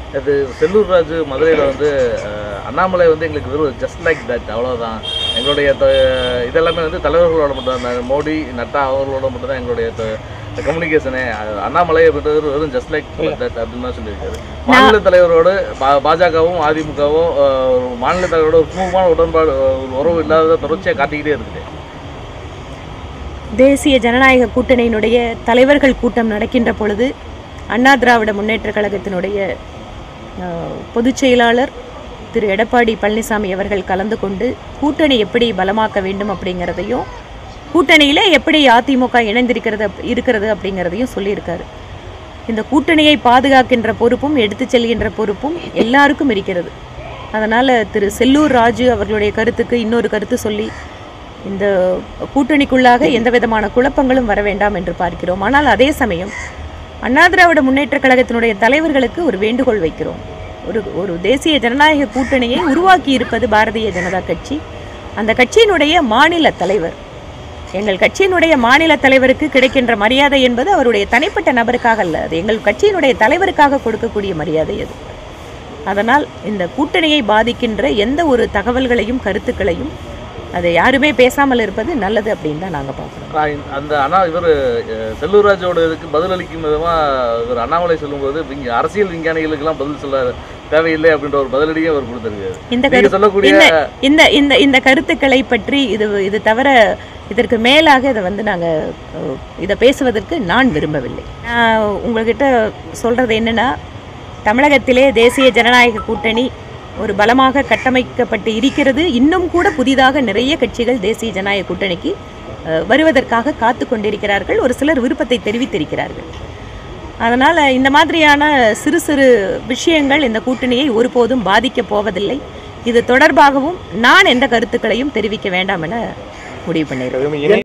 இது செல்லூர் ராஜு மதுரையில் வந்து அஹ், அண்ணாமலை வந்து எங்களுக்கு வெறும் ஜஸ்ட் லைக் தட் அவ்வளோதான் எங்களுடைய த- இதெல்லாமே வந்து தலைவர்களோட மட்டும் தான் மோடி நட்டா அவர்களோட மட்டும் தான் எங்களுடைய கம்யூனிகேஷனே அண்ணாமலை அப்படின்றது வெறும் ஜஸ்ட் லைக் தட் அப்படின்னு தான் சொல்லியிருக்காரு மாநில தலைவரோடு பா- பாஜகவும் அதிமுகவும் அஹ், ஒரு மாநில தலைவரோட ஒரு சுமூகமான உடன்பாடு ஒரு உறவு இல்லாத தொடர்ச்சியாக காட்டிக்கிட்டே இருக்குது தேசிய ஜனநாயக கூட்டணியினுடைய தலைவர்கள் கூட்டம் நடக்கின்ற பொழுது அண்ணா திராவிட முன்னேற்றக் கழகத்தினுடைய அஹ், பொதுச் செயலாளர் திரு எடப்பாடி பழனிசாமி அவர்கள் கலந்து கொண்டு கூட்டணி எப்படி பலமாக்க வேண்டும் அப்படிங்கிறதையும் கூட்டணியிலே எப்படி அதிமுக இணைந்திருக்கிறது அப்- இருக்கிறது அப்படிங்கிறதையும் சொல்லியிருக்காரு இந்த கூட்டணியை பாதுகாக்கின்ற பொறுப்பும் எடுத்துச் செல்கின்ற பொறுப்பும் எல்லாருக்கும் இருக்கிறது அதனால் திரு செல்லூர் ராஜு அவர்களுடைய கருத்துக்கு இன்னொரு கருத்து சொல்லி இந்த கூட்டணிக்குள்ளாக எந்த விதமான குழப்பங்களும் வர வேண்டாம் என்று பார்க்கிறோம் ஆனால் அதே சமயம் அண்ணா திராவிட முன்னேற்றக் கழகத்தினுடைய தலைவர்களுக்கு ஒரு வேண்டுகோள் வைக்கிறோம் ஒரு ஒரு தேசிய ஜனநாயக கூட்டணியை உருவாக்கி இருப்பது பாரதிய ஜனதா கட்சி அந்த கட்சியினுடைய மாநில தலைவர் எங்கள் கட்சியினுடைய மாநில தலைவருக்கு கிடைக்கின்ற மரியாதை என்பது அவருடைய தனிப்பட்ட நபருக்காக அல்ல அது எங்கள் கட்சியினுடைய தலைவருக்காக கொடுக்கக்கூடிய மரியாதை அது அதனால் இந்த கூட்டணியை பாதிக்கின்ற எந்த ஒரு தகவல்களையும் கருத்துக்களையும் அதை யாருமே பேசாமல் இருப்பது நல்லது அப்படின்னு தான் நாங்கள் பார்க்குறோம் ஆனா, இந்த- அந்த அண்ணா இவர் செல்லூர்ராஜோட இதுக்கு பதிலளிக்கும் விதமாக இவர் அண்ணாமலை சொல்லும்போது விஞ்ஞ அரசியல் விஞ்ஞானிகளுக்கெல்லாம் பதில் சொல்ல தேவையில்லை அப்படின்ற ஒரு பதிலடியும் அவர் கொடுத்திருக்காரு இந்த நீங்க கரு சொல்லக்கூடிய இந்த இந்த இந்த இந்த கருத்துக்களை பற்றி இது இது தவிர இதற்கு மேலாக இதை வந்து நாங்கள் இதை பேசுவதற்கு நான் விரும்பவில்லை நான் உங்கள்கிட்ட சொல்கிறது என்னென்னா தமிழகத்திலே தேசிய ஜனநாயக கூட்டணி ஒரு பலமாக கட்டமைக்கப்பட்டு இருக்கிறது இன்னும் கூட புதிதாக நிறைய கட்சிகள் தேசிய ஜனநாயக கூட்டணிக்கு அஹ், வருவதற்காக காத்து கொண்டிருக்கிறார்கள் ஒரு சிலர் விருப்பத்தை தெரிவித்திருக்கிறார்கள் அதனால் இந்த மாதிரியான சிறு சிறு விஷயங்கள் இந்த கூட்டணியை ஒருபோதும் பாதிக்கப் போவதில்லை இது தொடர்பாகவும் நான் எந்த கருத்துக்களையும் தெரிவிக்க வேண்டாம் என முடிவு பண்ணியிருக்கேன்